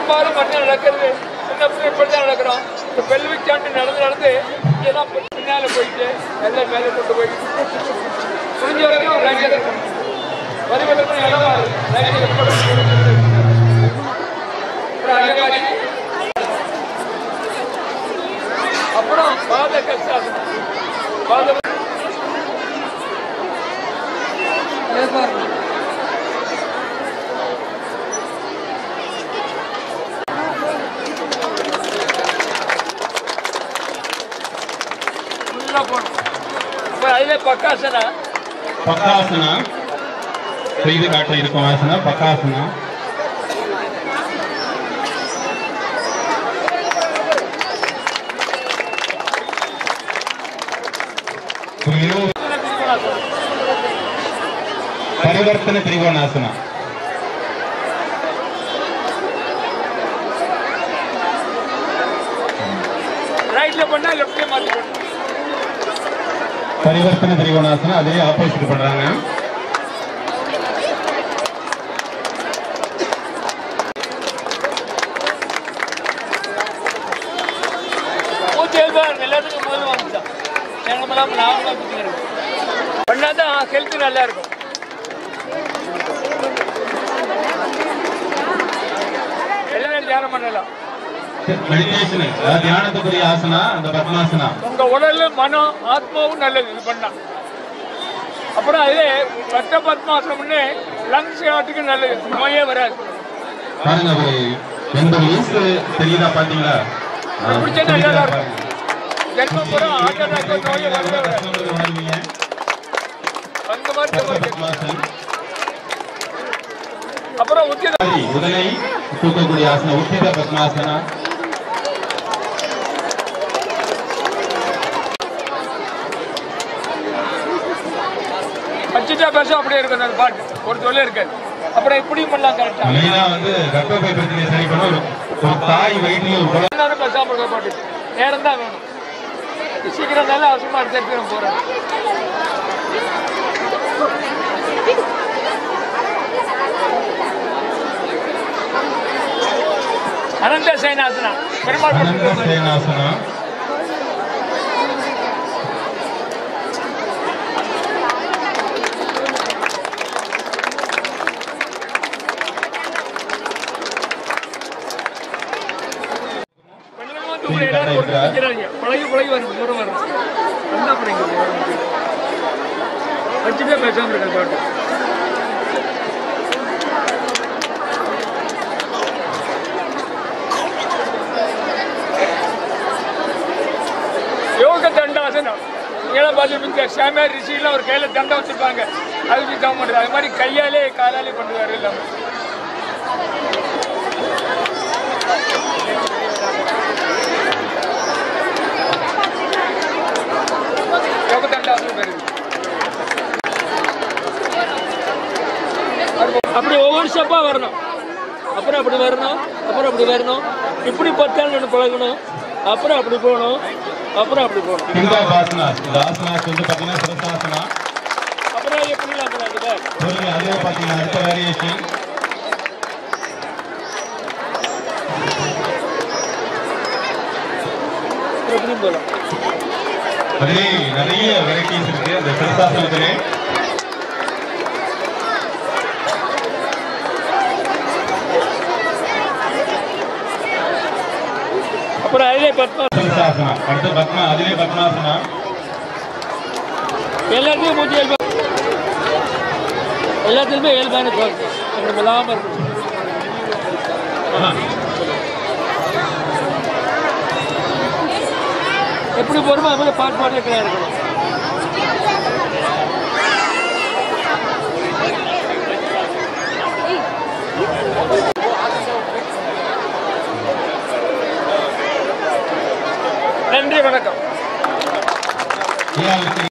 பெரும்பாலும் மண்ணு நடக்கிறது சின்ன பிள்ளை இப்படி தான் நடக்கிறோம் இந்த பெல்விக் சாண்டு நடந்து நடந்து இங்கெல்லாம் பின்னால போயிட்டு எல்லாம் மேலே கொண்டு போய் முடிஞ்ச வரைக்கும் லைட்டில் வருவதற்கு இடமா லைட்டில் அப்புறம் பாத கஷ்டாசனம் பாத ஃபுல்லாக போகணும் இப்போ அதில் பக்காசனா பக்காசன செய்து காட்ட இருக்கும் ஆசனா பக்காசனா பரிவர்த்தன திரிகோணாசனா ரைட்டில் பண்ணால் லெஃப்ட்லேயே மாற்றி பண்ணணும் பரிவர்த்தன திரிகோணாசனா அதே ஆப்போசிட் பண்றாங்க மூச்சு எழுப்பாரு எல்லாத்துக்கும் முதல்ல வந்துச்சான் எங்கமெல்லாம் நாமளாக குத்திக்கிறது பண்ணால் தான் ஹெல்த்து நல்லா இருக்கும் எல்லாரும் தியானம் பண்ணலாம் மெடிடேஷன் அதாவது தியானத்துக்குரிய ஆசனா அந்த பத்மாசனா உங்க உடல் மனம் ஆத்மாவும் நல்லது இது பண்ணா அப்புறம் அதே ரத்த பத்மாசனம்னு லங்ஸ் ஆட்டுக்கு நல்லது நோயே வராது பாருங்க ஒரு எண்பது வயசு தெரியுதா பாத்தீங்களா அது பிடிச்சா நல்லா இருக்கும் ஜென்மபுரம் ஹார்ட் அட்டாக் நோயே வரவே வராது உணர்வீங்க அந்த மாதிரி ஜென்மம் இருக்கு. பத்மாசன் அப்புறம் உச்சித சரி, உடலை தூக்கக்கூடிய ஆசனா உத்தித பத்மாசனா வச்சுட்டா பேச அப்படியே இருக்கும் அந்த பாட்டு ஒரு சொல்ல இருக்காது அப்புறம் இப்படியும் பண்ணலாம் கரெக்டா மெயினா வந்து கர்ப்பப்பை பிரச்சனை சரி பண்ண ஒரு ஒரு தாய் வயிற்றில் ஒரு குழந்தை எல்லாரும் பேசாம இருக்க பாட்டு நேரம் தான் வேணும் சீக்கிரம் நல்லா அவசியமா எடுத்து போறேன் அனந்த சேனாசனா பெருமாள் அனந்த படுத்துக்கிற மாதிரி. சேனாசனா கொஞ்சமா தூரம் எல்லாரும் கொடுத்து வைக்கிறாங்க. பழகி பழகி வரும் தூரம் வரும் என்ன பண்ணுங்க வச்சுட்டே பேசாம இருக்க பாட்டு யோக தண்டாசனம் இதெல்லாம் பார்த்துருப்பீங்க சாமியா ரிஷிலாம் ஒரு கையில் தண்டம் வச்சிருப்பாங்க அதுக்கு தான் பண்ணுறது அது மாதிரி கையாலே காலாலே பண்ணுவார் எல்லாமே யோக தண்டாசனம் பேர் இது. அப்படி ஒவ்வொரு ஸ்டெப்பாக வரணும் அப்புறம் அப்படி வரணும் அப்புறம் அப்படி வரணும் இப்படி பத்தாள் ஒன்று பழகணும் அப்புறம் அப்படி போகணும் அப்புறம் அப்படி போகணும் பிருந்தாபாசனாஸ் இந்த ஆசனாஸ் வந்து பாத்தீங்கன்னா சிரசாசனா அப்புறம் எப்படி அப்புறம் அது பார். சொல்லுங்க அதே பாத்தீங்கன்னா அடுத்த வேரியேஷன் அப்புறம் எப்படியும் போகலாம் அதுலே நிறைய வெரைட்டிஸ் இருக்கு அந்த சிரசாசனத்திலே அப்புறம் அதிலே பத்மா சிரசாசனா அடுத்து பத்மா அதிலே பத்மாசனா எல்லாத்தையும் மூச்சு இயல்பா எல்லாத்துலையுமே இயல்பான குவாலிட்டி நம்ம இல்லாமல் இருக்கும் எப்படி போகிறோமோ அது மாதிரி பாட்டு பாட்டே கிடையாது இருக்கணும் நன்றி வணக்கம் ஏன்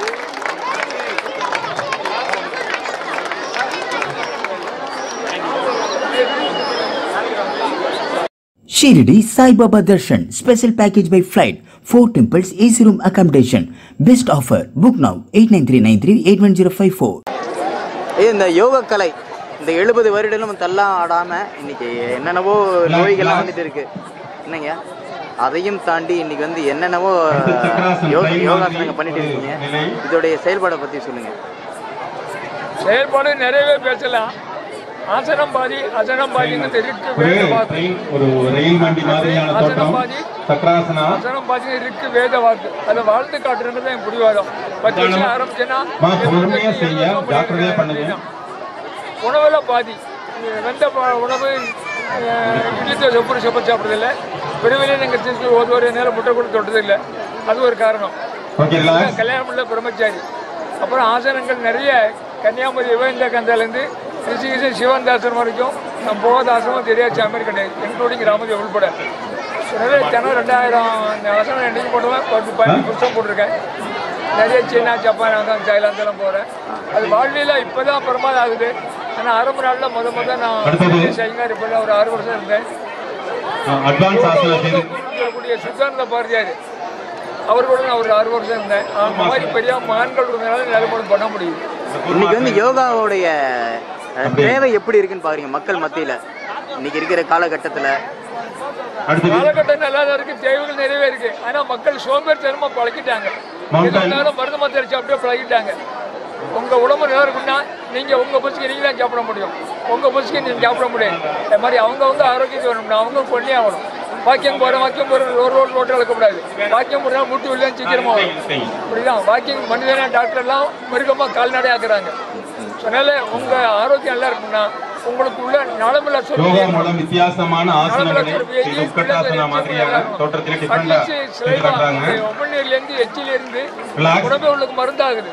Shirdi Sai Baba Darshan special package by flight. Four temples, AC room accommodation. Best offer. Book now 89393 81054. இது இந்த யோகக்கலை இந்த எழுபது வருடலும் தள்ளா ஆடாம இன்னைக்கு என்னென்னவோ நோய்கள்லாம் வந்துட்டு இருக்கு என்னங்க அதையும் தாண்டி இன்னைக்கு வந்து என்னென்னவோ யோகா யோகாசனங்கள் பண்ணிட்டு இருக்கீங்க இதோடைய செயல்பாடை பத்தி சொல்லுங்க செயல்பாடு நிறையவே பேசலாம் ஆசனம் பாதி அசனம் பாதின்னு இருக்கு ஒரு வேத வாக்கு ட்ரெயின் ஒரு ரயில் வண்டி மாதிரியான தோட்டம் சக்கராசனா ஆசனம் பாதி இருக்கு வேத வாக்கு அதை வாழ்ந்து காட்டுறது என் பிடிவாதம் பத்து வருஷம் ஆரம்பிச்சேன்னா மா, பொறுமையா செய்ய, ஜாக்கிரதையா பண்ணுங்க. உணவுல பாதி வெந்த ப- உணவு அஹ், இட்லி தோசை எப்படி சப்பல் சாப்பிட்றதில்ல பெருவிலே நீங்கள் திருச்சி ஒரு ஒரு நேரம் முட்டை கூட தொட்டதில்லை அது ஒரு காரணம் ஓகே ரிலாக்ஸ் கல்யாணம் உள்ள பிரம்மச்சாரி அப்புறம் ஆசனங்கள் நிறைய கன்னியாகுமரி யுவேந்த கந்தாலேருந்து ரிஷிகேஷன் சிவன் தாசன் வரைக்கும் நான் போகாத ஆசனமும் தெரியாத சாமியார் கிடையாது இன்க்ளூடிங் ராமதேவ் உள்பட நிறைய தினம் ரெண்டாயிரம் இந்த ஆசனம் என்னைக்கு போடுவேன் பத்து பதினஞ்சு புருஷம் போட்டிருக்கேன் நிறைய சீனா ஜப்பான் அங்கே தாய்லாந்தெல்லாம் போகிறேன் அது வாழ்வியில் இப்போ தான் பிரமாதம் ஆகுது ஆனால் அரபு நாளில் முத முத அடுத்தது. நான் சைங்கார் இப்போ ஒரு ஆறு வருஷம் இருந்தேன் அட்வான்ஸ் ஆசனா செய்து இருக்கக்கூடிய சுத்தானந்த பாரதியார் அவர் கூட நான் ஒரு ஆறு வருஷம் இருந்தேன் அந்த மாதிரி பெரிய மகான்கள் இருந்தனால நிலைப்பாடு பண்ண முடியுது இன்னைக்கு வந்து யோகாவுடைய அஹ், தேவை எப்படி இருக்குன்னு பாக்குறீங்க மக்கள் மத்தியில இன்னைக்கு இருக்கிற காலகட்டத்துல அடுத்தது காலகட்டம் நல்லா தான் இருக்கு தேவைகள் நிறையவே இருக்கு ஆனா மக்கள் சோம்பேறித்தனமா பழக்கிட்டாங்க Mountain. எது வந்தாலும் மருந்து மாத்திரை சாப்பிட்டே பழகிட்டாங்க உங்க உடம்பு நல்லா இருக்குன்னா நீங்க உங்க பசுக்கு நீங்க தான் சாப்பிட முடியும் உங்க பசுக்கு நீங்க சாப்பிட முடியாது இந்த மாதிரி அவங்கவங்க ஆரோக்கியத்தை வேணும்னா அவங்க பண்ணி ஆகணும் வாக்கியம் போற வாக்கியம் போற ஒரு ரோட் ரோட்டில் இழக்கக்கூடாது வாக்கியம் போறா மூட்டு வெளியே சீக்கிரமா வரும் இப்படிதான் வாக்கிங் மனிதனா டாக்டர் எல்லாம் மிருகமா கால்நடை ஆக்குறாங்க அதனால உங்க ஆரோக்கியம் நல்லா இருக்கும்னா உங்களுக்கு உள்ள நலமில்ல யோகா மூலம் வித்தியாசமான ஆசனங்களை செய்து உட்கட்டாசனா மாதிரியான தோற்றத்தில் டிஃபரெண்டா செய்து காட்டுறாங்க உமிழ்நீர்லேருந்து எச்சிலிருந்து Relax. உடம்பே உள்ளுக்கு மருந்தாகுது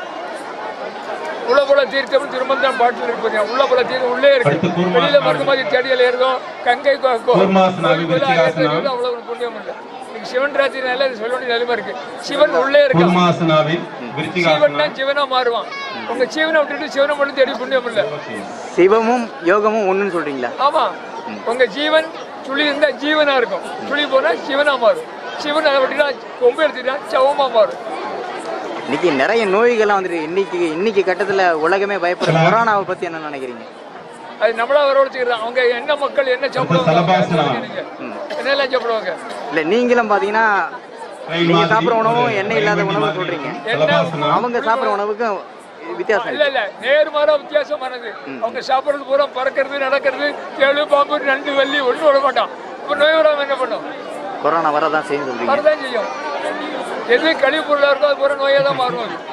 உள்ள போல தீர்த்தம் திரும்ப தான் பாட்டில் இருப்பது உள்ள போல தீர்த்தம் உள்ளே இருக்கு அடுத்து கூர்மா- வெளியில மருந்து மாதிரி செடியில் ஏறுதோ கங்கை கோ- கோ- கூர்மாசனா, கோவில் கோயிலா விருச்சிகாசனா. ஏறுறது அவ்வளவு ஒரு புண்ணியம் இல்லை இன்னைக்கு சிவன் ராத்திரினால இது சொல்ல வேண்டிய நிலைமை இருக்கு சிவன் உள்ளே இருக்கா கூர்மாசனாவில் சிவன் விருச்சிகாசனா தான் சிவனா மாறுவான் உங்க ஜீவனை விட்டுட்டு சிவனை மட்டும் தேடி புண்ணியம் இல்லை சிவமும் யோகமும் ஒண்ணுன்னு சொல்றீங்களா ஆமா உங்க ஜீவன் சுழி இருந்தா ஜீவனா இருக்கும் சுழி போனா சிவனா மாறும் சிவன் அதை விட்டுட்டா கொம்பு எடுத்துட்டா சவமா மாறும் இன்னைக்கு நிறைய நோய்கள்லாம் வந்துட்டு இன்னைக்கு இன்னைக்கு கட்டத்துல உலகமே பயப்படுற கொரோனாவை பத்தி என்ன நினைக்கிறீங்க அது நம்மளா வரவழைச்சுக்கிறது அவங்க என்ன மக்கள் என்ன சாப்பிடுவாங்க சலபாசனா. என்னெல்லாம் சாப்பிடுவாங்க இல்ல நீங்களும் பாத்தீங்கன்னா ரயில் நீங்க மாதிரி, சாப்பிடுற உணவும் ரயில் எண்ணெய் இல்லாத வண்டி உணவு மாதிரி. சொல்றீங்க சலபாசனா. அவங்க சாப்பிடுற உணவுக்கும் வித்தியாசம் இல்ல இருக்கு இல்ல நேர்மாறா வித்தியாசமானது அவங்க சாப்பிடுறது பூரா பறக்கிறது நடக்கிறது தேழு பாம்பு நண்டு வள்ளி ஒண்ணும் விட மாட்டான் இப்ப நோய் வராம என்ன பண்ணும் கொரோனா வரதான் செய்யும் சொல்றீங்க வரதான் செய்யும் எது கழிவு பொருளா இருக்கோ அது பூரா நோயா தான் மாறும் அது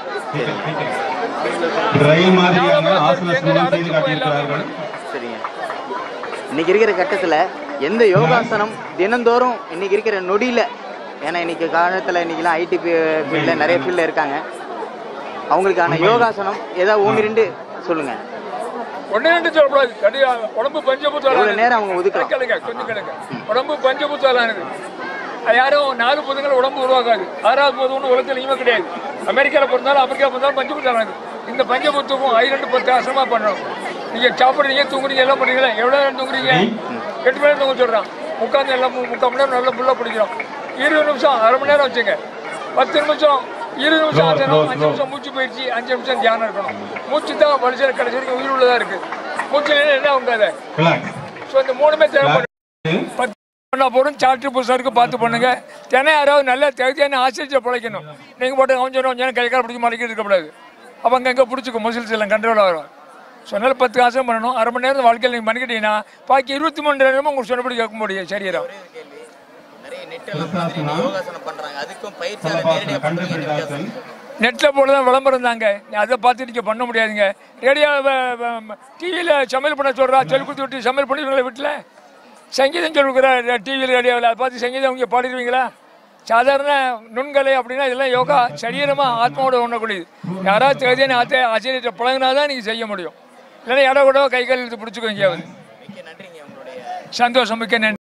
ரயில் மாதிரியான ஆசனஸ் மூலம் செய்து காட்டியிருக்கிறார்கள் சரிங்க இன்னைக்கு இருக்கிற கட்டத்துல எந்த யோகாசனம் தினந்தோறும் இன்னைக்கு இருக்கிற நொடியில ஏன்னா இன்னைக்கு காலத்துல இன்னைக்கெல்லாம் ஐடி ஃபீல்ட்ல நிறைய ஃபீல்ட்ல இருக்காங்க அவங்களுக்கான யோகாசனம் ஏதாவது ஒன்று ரெண்டு சொல்லுங்க ஒண்ணு ரெண்டு சொல்லக்கூடாது கடி உடம்பு பஞ்சபூத்தாலானது எவ்வளவு நேரம் அவங்க ஒதுக்கலாம் கேளுங்க கொஞ்சம் கேளுங்க உடம்பு பஞ்சபூத்தாலானது அது யாரும் நாலு பொதுங்கள் உடம்பு உருவாக்காது ஆறாவது பொதுன்னு உலகத்தில் இனிமே கிடையாது அமெரிக்காவில் பிறந்தாலும் ஆப்பிரிக்கா பிறந்தாலும் பஞ்சபூத்தாலானது இந்த பஞ்சபூத்துக்கும் ஐரெண்டு பத்து ஆசனமா பண்ணணும் நீங்க சாப்பிடுறீங்க தூங்குறீங்க எல்லாம் பண்றீங்களா எவ்வளவு நேரம் தூங்குறீங்க எட்டு மணி நேரம் தூங்க சொல்றான் உட்காந்து எல்லாம் மு- முக்கால் மணி நேரம் நல்லா ஃபுல்லாக பிடிக்கிறோம் இருபது நிமிஷம் அரை மணி நேரம் வச்சுங்க பத்து நிமிஷம் இருபது நிமிஷம் Slow, ஆசனம் slow, அஞ்சு slow. நிமிஷம் மூச்சு பயிற்சி அஞ்சு நிமிஷம் தியானம் இருக்கணும் மூச்சு தான் மனுஷன் கடைசி வரைக்கும் உயிர் உள்ளதா இருக்கு மூச்சு இல்லைன்னா என்ன உண்டாத ரிலாக்ஸ் ஸோ இந்த மூணுமே தேவைப்படும் பத்து பண்ணா போதும் சாப்பிட்டு புதுசாக இருக்கு பார்த்து பண்ணுங்க தினம் யாராவது நல்ல தகுதியான ஆசிரியர் பிழைக்கணும் நீங்கள் போட்டு கொஞ்சம் கொஞ்சம் கை கால் பிடிச்சி மறைக்க இருக்கக்கூடாது அப்போ அங்கங்கே பிடிச்சிக்கும் மசில்ஸ் எல்லாம் கண்ட்ரோல் ஆகும் ஸோ அதனால பத்து ஆசனம் பண்ணணும் அரை மணி நேரம் வாழ்க்கையில் நீங்கள் பண்ணிக்கிட்டீங்கன்னா பாக்கி இருபத்தி மூணு நேரமும் உங்களுக்கு சொன்னபடி கேட்க முடியும் சரீரம் நிறைய பிரசாசனா. யோகாசனம் பண்றாங்க அதுக்கும் சலபாசனா கண்டபிரிடாசன் நெட்டில் போல தான் விளம்பரம் தாங்க அதை பார்த்து நீங்கள் பண்ண முடியாதுங்க ரேடியோ டிவியில் சமையல் பண்ண சொல்கிறா சொல்லி கொடுத்து விட்டு சமையல் பண்ணிடுவீங்களா வீட்டில் சங்கீதம் சொல்லி கொடுக்குறா டிவியில் ரேடியோவில் அதை பார்த்து சங்கீதம் அவங்க பாடிடுவீங்களா சாதாரண நுண்கலை அப்படின்னா இதெல்லாம் யோகா சரீரமாக ஆத்மாவோட ஒன்றக்கூடியது யாராவது தகுதியான ஆத்த ஆச்சரியத்தை பழகினா தான் நீங்கள் செய்ய முடியும் இல்லைன்னா இடம் கூட கை கால் இழுத்து பிடிச்சிக்கோ எங்கேயாவது சந்தோஷம் மிக்க நன்றி